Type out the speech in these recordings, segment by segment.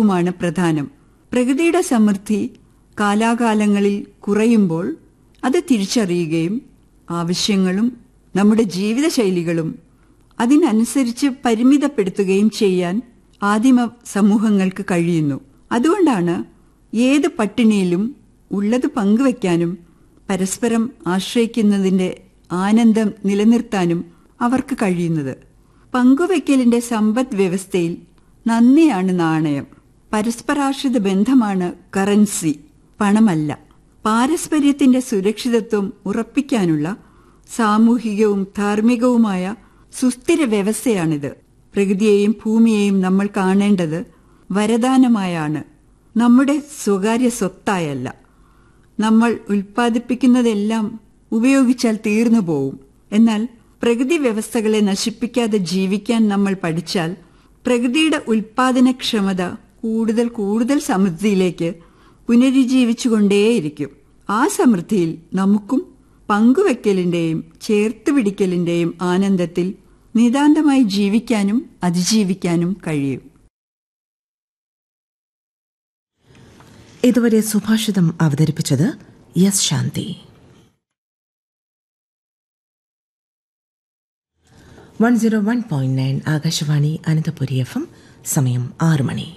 ഐക്യവുമാണ് പ്രധാനം പ്രകൃതിയുടെ സമൃദ്ധി കാലാകാലങ്ങളിൽ കുറയുമ്പോൾ അത് തിരിച്ചറിയുകയും ആവശ്യങ്ങളും നമ്മുടെ ജീവിതശൈലികളും അതിനനുസരിച്ച് പരിമിതപ്പെടുത്തുകയും ചെയ്യാൻ ആദിമ സമൂഹങ്ങൾക്ക് കഴിയുന്നു അതുകൊണ്ടാണ് ഏത് പട്ടിണിയിലും ഉള്ളത് പങ്കുവയ്ക്കാനും പരസ്പരം ആശ്രയിക്കുന്നതിന്റെ ആനന്ദം നിലനിർത്താനും അവർക്ക് കഴിയുന്നത് പങ്കുവയ്ക്കലിന്റെ സമ്പദ് വ്യവസ്ഥയിൽ നന്ദിയാണ് നാണയം പരസ്പരാശ്രിത ബന്ധമാണ് കറൻസി പണമല്ല പാരസ്പര്യത്തിന്റെ സുരക്ഷിതത്വം ഉറപ്പിക്കാനുള്ള സാമൂഹികവും ധാർമ്മികവുമായ സുസ്ഥിര വ്യവസ്ഥയാണിത് പ്രകൃതിയെയും ഭൂമിയെയും നമ്മൾ കാണേണ്ടത് വരദാനമായാണ് നമ്മുടെ സ്വകാര്യ സ്വത്തായല്ല നമ്മൾ ഉൽപ്പാദിപ്പിക്കുന്നതെല്ലാം ഉപയോഗിച്ചാൽ തീർന്നു പോവും എന്നാൽ പ്രകൃതി വ്യവസ്ഥകളെ നശിപ്പിക്കാതെ ജീവിക്കാൻ നമ്മൾ പഠിച്ചാൽ പ്രകൃതിയുടെ ഉൽപാദനക്ഷമത കൂടുതൽ കൂടുതൽ സമൃദ്ധിയിലേക്ക് പുനരുജ്ജീവിച്ചുകൊണ്ടേയിരിക്കും ആ സമൃദ്ധിയിൽ നമുക്കും പങ്കുവെക്കലിന്റെയും ചേർത്തുപിടിക്കലിന്റെയും ആനന്ദത്തിൽ നിതാന്തമായി ജീവിക്കാനും അതിജീവിക്കാനും കഴിയും ഇതുവരെ സുഭാഷിതം അവതരിപ്പിച്ചത് S Shanti one zero one point nine Akashvani Ananthapuri F M സമയം ആറ് മണി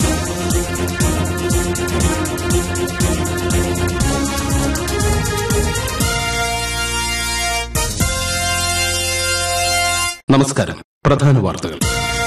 നമസ്കാരം പ്രധാന വാർത്തകൾ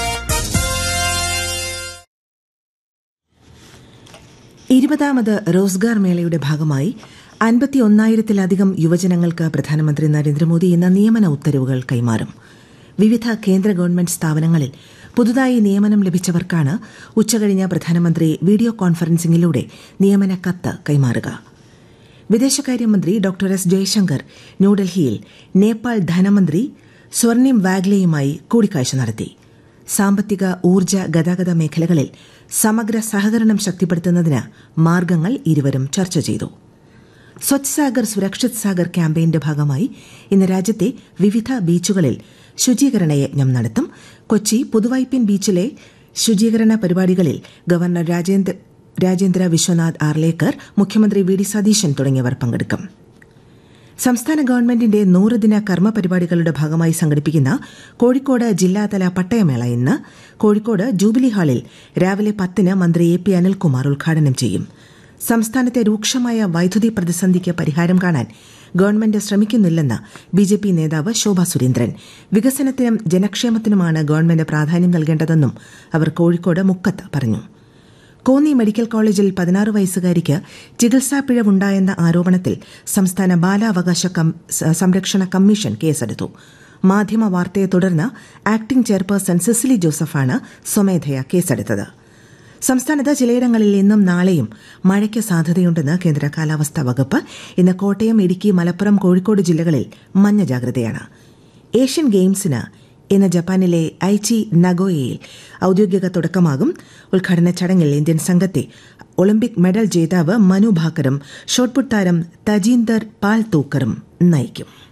ഇരുപതാമത് റോസ്ഗാർ മേളയുടെ ഭാഗമായി അൻപത്തി ഒന്നായിരത്തിലധികം യുവജനങ്ങൾക്ക് പ്രധാനമന്ത്രി നരേന്ദ്രമോദി ഇന്ന് നിയമന ഉത്തരവുകൾ കൈമാറും വിവിധ കേന്ദ്ര ഗവൺമെന്റ് സ്ഥാപനങ്ങളിൽ പുതുതായി നിയമനം ലഭിച്ചവർക്കാണ് ഉച്ചകഴിഞ്ഞ് പ്രധാനമന്ത്രി വീഡിയോ കോൺഫറൻസിംഗിലൂടെ നിയമന കത്ത് കൈമാറുക വിദേശകാര്യമന്ത്രി ഡോക്ടർ എസ് ജയശങ്കർ ന്യൂഡൽഹിയിൽ നേപ്പാൾ ധനമന്ത്രി സ്വർണിം വാഗ്ലെയുമായി കൂടിക്കാഴ്ച നടത്തി സാമ്പത്തിക ഊർജ്ജ ഗതാഗത മേഖലകളിൽ സമഗ്ര സഹകരണം ശക്തിപ്പെടുത്തുന്നതിന് മാർഗങ്ങൾ ഇരുവരും ചർച്ച ചെയ്തു സ്വച്ഛ് സാഗർ സുരക്ഷിത് സാഗർ ക്യാമ്പയിന്റെ ഭാഗമായി ഇന്ന് രാജ്യത്തെ വിവിധ ബീച്ചുകളിൽ ശുചീകരണ യജ്ഞം നടത്തും കൊച്ചി പുതുവൈപ്പിൻ ബീച്ചിലെ ശുചീകരണ പരിപാടികളിൽ ഗവർണർ രാജേന്ദ്ര രാജേന്ദ്ര വിശ്വനാഥ് ആർലേക്കർ മുഖ്യമന്ത്രി വി ഡി സതീശൻ തുടങ്ങിയവർ പങ്കെടുക്കും സംസ്ഥാന ഗവൺമെന്റിന്റെ നൂറുദിന കർമ്മ പരിപാടികളുടെ ഭാഗമായി സംഘടിപ്പിക്കുന്ന കോഴിക്കോട് ജില്ലാതല പട്ടയമേള ഇന്ന് കോഴിക്കോട് ജൂബിലി ഹാളിൽ രാവിലെ പത്തിന് മന്ത്രി എ പി അനിൽകുമാർ ഉദ്ഘാടനം ചെയ്യും സംസ്ഥാനത്തെ രൂക്ഷമായ വൈദ്യുതി പ്രതിസന്ധിക്ക് പരിഹാരം കാണാൻ ഗവൺമെന്റ് ശ്രമിക്കുന്നില്ലെന്ന് ബി ജെ പി നേതാവ് ശോഭ സുരേന്ദ്രൻ വികസനത്തിനും ജനക്ഷേമത്തിനുമാണ് ഗവൺമെന്റ് പ്രാധാന്യം നൽകേണ്ടതെന്നും അവർ കോഴിക്കോട് മുക്കത്ത് പറഞ്ഞു കോന്നി മെഡിക്കൽ കോളേജിൽ പതിനാറ് വയസ്സുകാരിക്ക് ചികിത്സാ പിഴവുണ്ടായെന്ന ആരോപണത്തിൽ സംസ്ഥാന ബാലാവകാശ സംരക്ഷണ കമ്മീഷൻ കേസെടുത്തു മാധ്യമ വാർത്തയെ തുടർന്ന് ആക്ടിംഗ് ചെയർപേഴ്സൺ സിസിലി ജോസഫാണ് സ്വമേധയാ കേസെടുത്തത് സംസ്ഥാനത്ത് ചിലയിടങ്ങളിൽ ഇന്നും നാളെയും മഴയ്ക്ക് സാധ്യതയുണ്ടെന്ന് കേന്ദ്ര കാലാവസ്ഥാ വകുപ്പ് ഇന്ന് കോട്ടയം ഇടുക്കി മലപ്പുറം കോഴിക്കോട് ജില്ലകളിൽ മഞ്ഞ ജാഗ്രതയാണ് ഏഷ്യൻ ഗെയിംസിന് ഇന്ന് ജപ്പാനിലെ ഐച്ചി നഗോയയിൽ ഔദ്യോഗിക തുടക്കമാകും ഉദ്ഘാടന ചടങ്ങിൽ ഇന്ത്യൻ സംഘത്തെ ഒളിമ്പിക് മെഡൽ ജേതാവ് മനു ഭാക്കറും ഷോട്ട്പുട്ട് താരം തജീന്ദർ പാൽ തൂക്കറും നയിക്കും